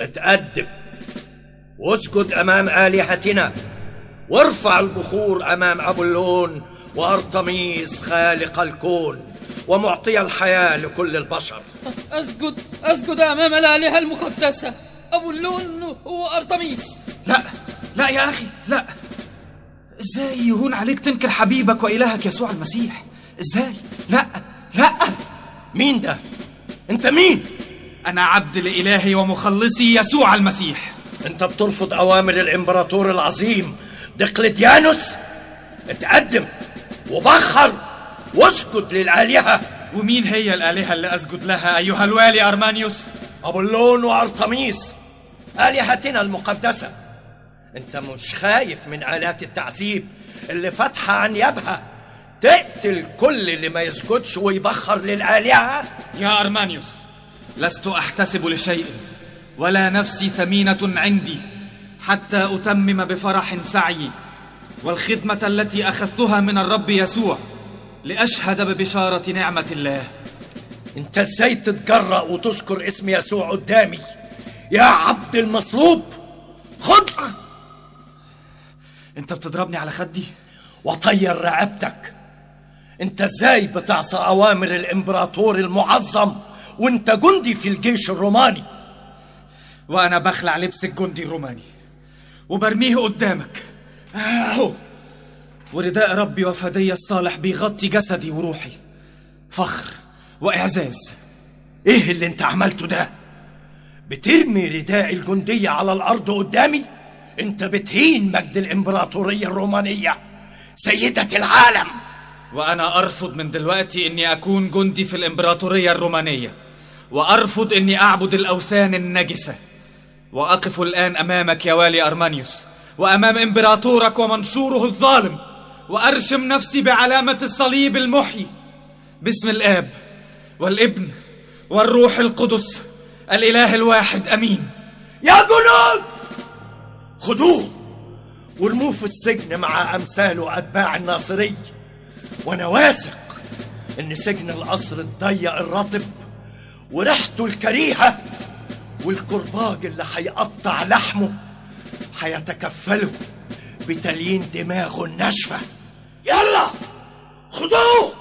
اتقدم واسجد أمام آلهتنا وارفع البخور أمام أبولون وأرطميس خالق الكون ومعطي الحياة لكل البشر أسجد أسجد أمام الآلهة المقدسة أبولون وأرطميس لا لا يا أخي لا إزاي يهون عليك تنكر حبيبك وإلهك يسوع المسيح إزاي لا لا مين ده؟ أنت مين؟ أنا عبد لإلهي ومخلصي يسوع المسيح أنت بترفض أوامر الإمبراطور العظيم دقلتيانوس اتقدم وبخر واسجد للآلهة ومين هي الآلهة اللي أسجد لها أيها الوالي أرمانيوس؟ أبولون وأرطميس آلهتنا المقدسة أنت مش خايف من آلات التعذيب اللي فاتحة عن يبها تقتل كل اللي ما يسجدش ويبخر للآلهة يا أرمانيوس لست أحتسب لشيء ولا نفسي ثمينة عندي حتى أتمم بفرح سعيي والخدمة التي أخذتها من الرب يسوع لأشهد ببشارة نعمة الله أنت إزاي تتجرأ وتذكر اسم يسوع قدامي يا عبد المصلوب خد أنت بتضربني على خدي؟ وطير رقبتك انت ازاي بتعصى اوامر الامبراطور المعظم وانت جندي في الجيش الروماني وأنا بخلع لبس الجندي الروماني وبرميه قدامك أهو ورداء ربي وفدي الصالح بيغطي جسدي وروحي فخر وإعزاز ايه اللي انت عملته ده بترمي رداء الجندية على الارض قدامي انت بتهين مجد الامبراطورية الرومانية سيدة العالم وأنا أرفض من دلوقتي إني أكون جندي في الإمبراطورية الرومانية وأرفض إني أعبد الأوثان النجسة وأقف الآن أمامك يا والي أرمانيوس وأمام إمبراطورك ومنشوره الظالم وأرشم نفسي بعلامة الصليب المحيي باسم الآب والابن والروح القدس الإله الواحد أمين يا جنود خدوه وارموه في السجن مع امثاله اتباع الناصري وانا واثق ان سجن القصر الضيق الرطب وريحته الكريهه والكرباج اللي هيقطع لحمه هيتكفله بتليين دماغه الناشفه يلا خدوه